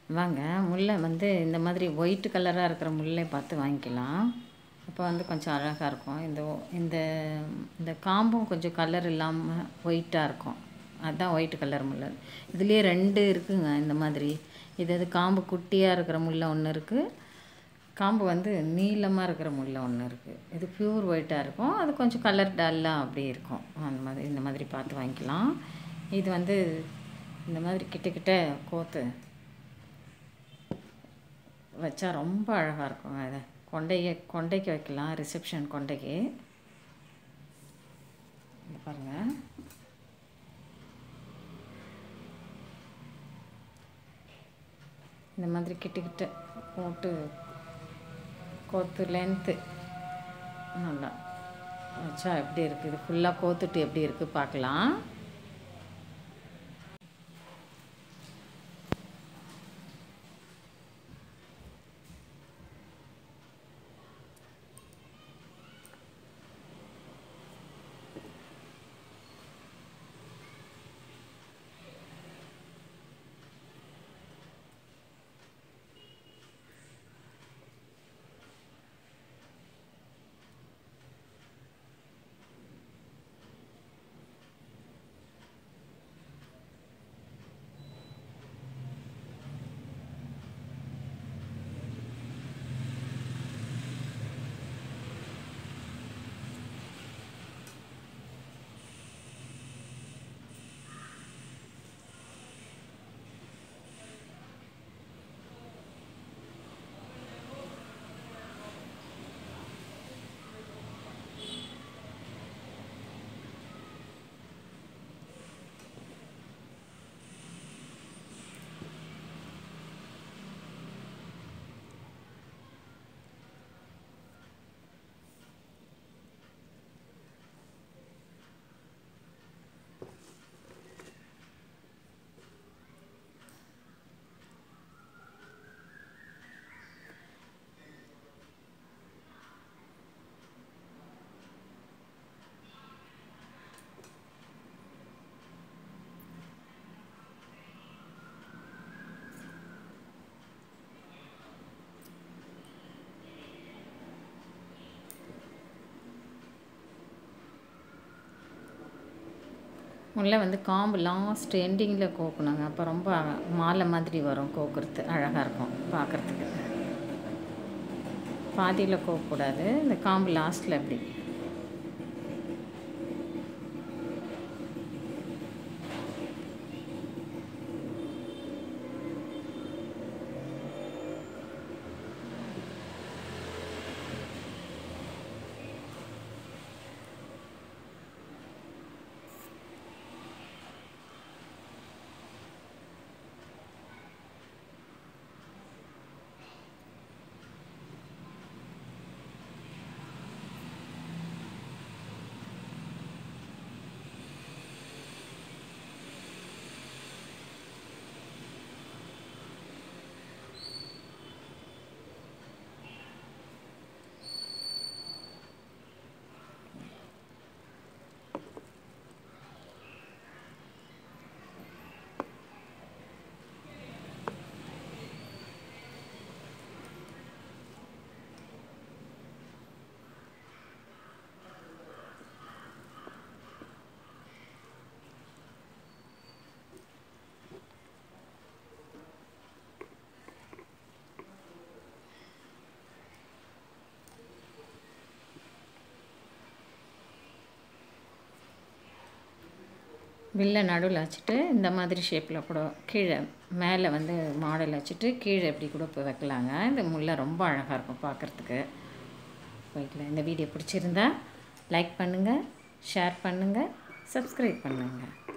வாங்க முல்லை வந்து இந்த மாதிரி ஒயிட் கலராக இருக்கிற முல்லை பார்த்து வாங்கிக்கலாம் அப்போ வந்து கொஞ்சம் அழகாக இருக்கும் இந்த ஒ- இந்த இந்த காம்பும் கொஞ்சம் கலர் இல்லாமல் ஒயிட்டாக இருக்கும் அதுதான் ஒயிட் கலர் முல்லை இதுலேயே ரெண்டு இருக்குங்க இந்த மாதிரி இது அது காம்பு குட்டியாக இருக்கிற முல்லை ஒன்று இருக்குது காம்பு வந்து நீளமாக இருக்கிற முல்லை ஒன்று இருக்குது இது பியூர் ஒயிட்டாக இருக்கும் அது கொஞ்சம் கலர் டல்லாக அப்படி இருக்கும் அந்த மாதிரி இந்த மாதிரி பார்த்து வாங்கிக்கலாம் இது வந்து இந்த மாதிரி கிட்ட கிட்ட கோத்து வச்சா ரொம்ப அழகாக இருக்குங்க இதை கொண்டைய கொண்டைக்கு வைக்கலாம் ரிசப்ஷன் கொண்டைக்கு இங்க பாருங்க இந்த மாதிரி கிட்ட கிட்ட போட்டு கோத்து லென்த்து நல்லா வச்சா எப்படி இருக்குது ஃபுல்லாக கோத்துட்டு எப்படி இருக்குது பார்க்கலாம் முல்லை வந்து காம்பு லாஸ்ட் எண்டிங்கில் கோக்கணுங்க அப்போ ரொம்ப மாலை மாதிரி வரும் கோக்குறது அழகாக இருக்கும் பார்க்குறதுக்கு பாதியில் கோக்கக்கூடாது இந்த காம்பு லாஸ்ட்டில் எப்படி வில்லை நடுவில் வச்சுட்டு இந்த மாதிரி ஷேப்பில் கூட கீழே மேலே வந்து மாடல் வச்சுட்டு கீழே எப்படி கூட இப்போ வைக்கலாங்க இந்த முல்லை ரொம்ப அழகாக இருக்கும் பார்க்குறதுக்கு போய்க்கலாம் இந்த வீடியோ பிடிச்சிருந்தா லைக் பண்ணுங்கள் ஷேர் பண்ணுங்கள் சப்ஸ்கிரைப் பண்ணுங்கள்